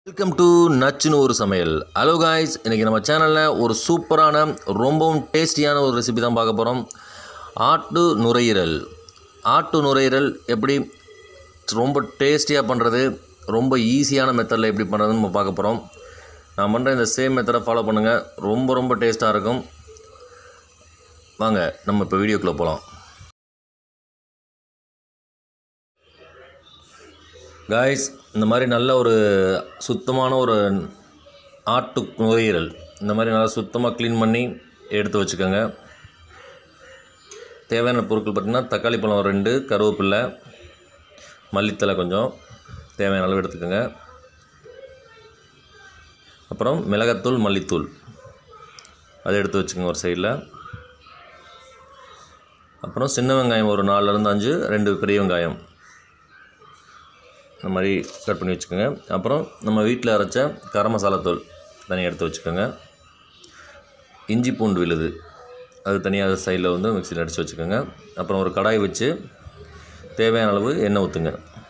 welcome to நச்சுன்னு ஒரு சமையல் ஹலோ காய்ஸ் இன்றைக்கி நம்ம சேனலில் ஒரு சூப்பரான ரொம்பவும் டேஸ்டியான ஒரு ரெசிபி தான் பார்க்க போகிறோம் ஆட்டு நுரையீரல் ஆட்டு நுரையீரல் எப்படி ரொம்ப டேஸ்டியாக பண்ணுறது ரொம்ப ஈஸியான மெத்தடில் எப்படி பண்ணுறதுன்னு நம்ம பார்க்க போகிறோம் நான் பண்ணுற இந்த சேம் மெத்தடை ஃபாலோ பண்ணுங்கள் ரொம்ப ரொம்ப டேஸ்ட்டாக இருக்கும் வாங்க நம்ம இப்போ வீடியோக்குள்ளே போகலாம் காய்ஸ் இந்த மாதிரி நல்ல ஒரு சுத்தமான ஒரு ஆட்டு நுரையீரல் இந்த மாதிரி நல்லா சுத்தமாக க்ளீன் பண்ணி எடுத்து வச்சுக்கோங்க தேவையான பொருட்கள் பார்த்திங்கன்னா தக்காளி பழம் ஒரு ரெண்டு கருவேப்பில்லை மல்லித்தலை கொஞ்சம் தேவையான அளவு எடுத்துக்கோங்க அப்புறம் மிளகாத்தூள் மல்லித்தூள் அதை எடுத்து வச்சுக்கோங்க ஒரு சைடில் அப்புறம் சின்ன வெங்காயம் ஒரு நாலுலேருந்து அஞ்சு ரெண்டு பெரிய வெங்காயம் இந்த மாதிரி கட் பண்ணி வச்சுக்கோங்க அப்புறம் நம்ம வீட்டில் அரைச்ச கரம் மசாலா தூள் தனியாக எடுத்து வச்சுக்கோங்க இஞ்சி பூண்டு விழுது அது தனியாக சைடில் வந்து மிக்சியில் அடித்து வச்சுக்கோங்க அப்புறம் ஒரு கடாய் வச்சு தேவையான அளவு எண்ணெய் ஊற்றுங்க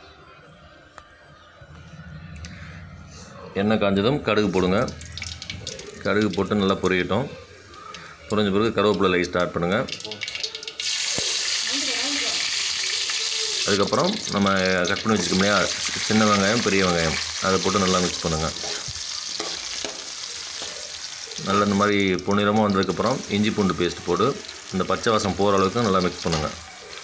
எண்ணெய் காஞ்சதும் கடுகு போடுங்க கடுகு போட்டு நல்லா பொரியட்டும் பொரிஞ்ச பிறகு கருவேப்பிலை லை ஸ்டார்ட் பண்ணுங்கள் அதுக்கப்புறம் நம்ம கட் பண்ணி வச்சுருக்கோம் இல்லையா சின்ன வெங்காயம் பெரிய வெங்காயம் அதை போட்டு நல்லா மிக்ஸ் பண்ணுங்கள் நல்லா இந்த மாதிரி பொன்னிறமாக வந்ததுக்கப்புறம் இஞ்சி பூண்டு பேஸ்ட் போட்டு இந்த பச்சை வாசம் போகிற அளவுக்கு நல்லா மிக்ஸ் பண்ணுங்கள்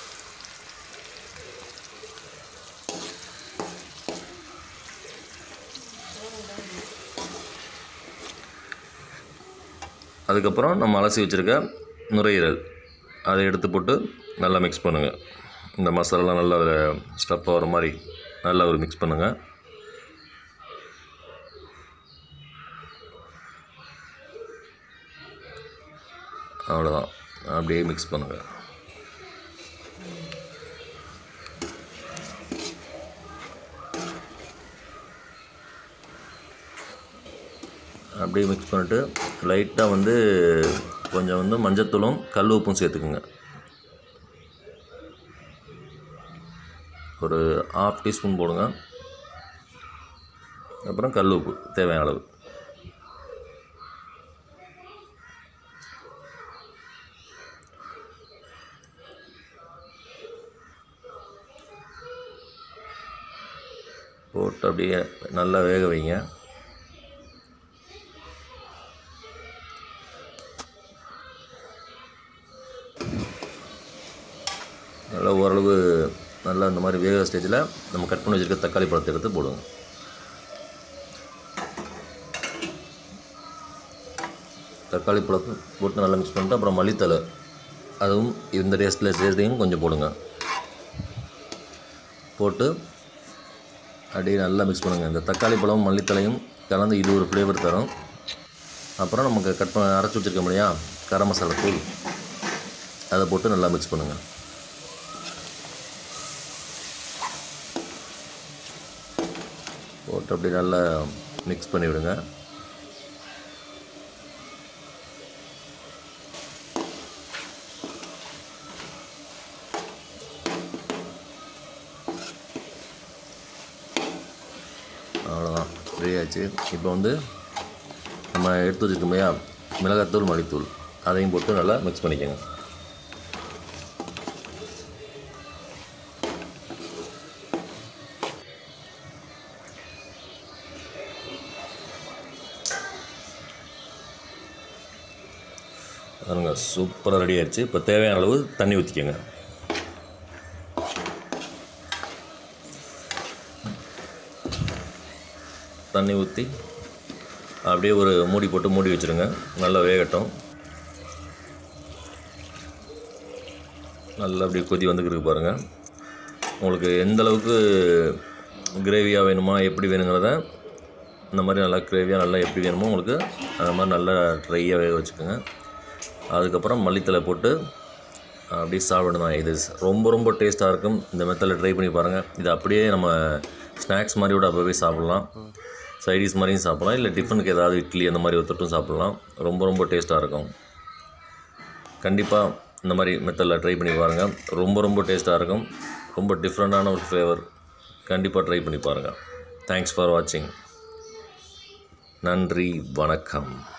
அதுக்கப்புறம் நம்ம அலசி வச்சுருக்க நுரையீரல் அதை எடுத்து போட்டு நல்லா மிக்ஸ் பண்ணுங்கள் இந்த மசாலாலாம் நல்லா அதில் ஸ்டஃப் ஆகிற மாதிரி நல்லா ஒரு மிக்ஸ் பண்ணுங்கள் அவ்வளோதான் அப்படியே மிக்ஸ் பண்ணுங்கள் அப்படியே மிக்ஸ் பண்ணிட்டு லைட்டாக வந்து கொஞ்சம் வந்து மஞ்சத்தூளும் கல் உப்பும் சேர்த்துக்குங்க ஒரு ஆஃப் டீஸ்பூன் போடுங்க அப்புறம் கல் உப்பு தேவையான அளவு போட்டு அப்படியே நல்லா வேக வைங்க நல்லா ஓரளவு நல்லா இந்த மாதிரி வேக ஸ்டேஜில் நம்ம கட் பண்ணி வச்சுருக்க தக்காளி பழத்தை எடுத்து போடுங்க தக்காளி பழத்தை போட்டு நல்லா மிக்ஸ் பண்ணிட்டு அப்புறம் மல்லித்தலை அதுவும் இந்த டேஸ்ட்டில் சேர்த்தையும் கொஞ்சம் போடுங்க போட்டு அப்படியே நல்லா மிக்ஸ் பண்ணுங்கள் இந்த தக்காளி பழம் மல்லித்தலையும் கலந்து இது ஒரு ஃப்ளேவர் தரும் அப்புறம் நமக்கு கட் பண்ண அரைச்சி வச்சுருக்கோம் இல்லையா கரம் மசாலா தூள் அதை போட்டு நல்லா மிக்ஸ் பண்ணுங்கள் போட்டு அப்படி நல்லா மிக்ஸ் பண்ணி விடுங்க அவ்வளோதான் ரெடி ஆச்சு இப்போ வந்து நம்ம எடுத்து வச்சுருக்கோம் இல்லையா மிளகாத்தூள் மல்லித்தூள் அதையும் போட்டு நல்லா மிக்ஸ் பண்ணிக்கோங்க பாருங்க சூப்பராக ரெடி ஆயிடுச்சு இப்போ தேவையான அளவு தண்ணி ஊற்றிக்கோங்க தண்ணி ஊற்றி அப்படியே ஒரு மூடி போட்டு மூடி வச்சுருங்க நல்லா வேகட்டும் நல்லா அப்படியே கொதி வந்துக்கிட்டு பாருங்கள் உங்களுக்கு எந்த அளவுக்கு கிரேவியாக வேணுமா எப்படி வேணுங்கிறத இந்த மாதிரி நல்லா கிரேவியாக நல்லா எப்படி வேணுமோ உங்களுக்கு அந்த மாதிரி நல்லா ட்ரையாக வேக வச்சுக்கோங்க அதுக்கப்புறம் மல்லித்தலை போட்டு அப்படியே சாப்பிடணும் இது ரொம்ப ரொம்ப டேஸ்ட்டாக இருக்கும் இந்த மெத்தடில் ட்ரை பண்ணி பாருங்கள் இது அப்படியே நம்ம ஸ்நாக்ஸ் மாதிரி கூட அப்போவே சாப்பிட்லாம் சைடிஸ் மாதிரியும் சாப்பிட்லாம் இல்லை டிஃபனுக்கு ஏதாவது இட்லி அந்த மாதிரி ஒத்துட்டும் சாப்பிட்லாம் ரொம்ப ரொம்ப டேஸ்ட்டாக இருக்கும் கண்டிப்பாக இந்த மாதிரி மெத்தடில் ட்ரை பண்ணி பாருங்கள் ரொம்ப ரொம்ப டேஸ்ட்டாக இருக்கும் ரொம்ப டிஃப்ரெண்ட்டான ஒரு ஃப்ளேவர் கண்டிப்பாக ட்ரை பண்ணி பாருங்கள் தேங்க்ஸ் ஃபார் வாட்சிங் நன்றி வணக்கம்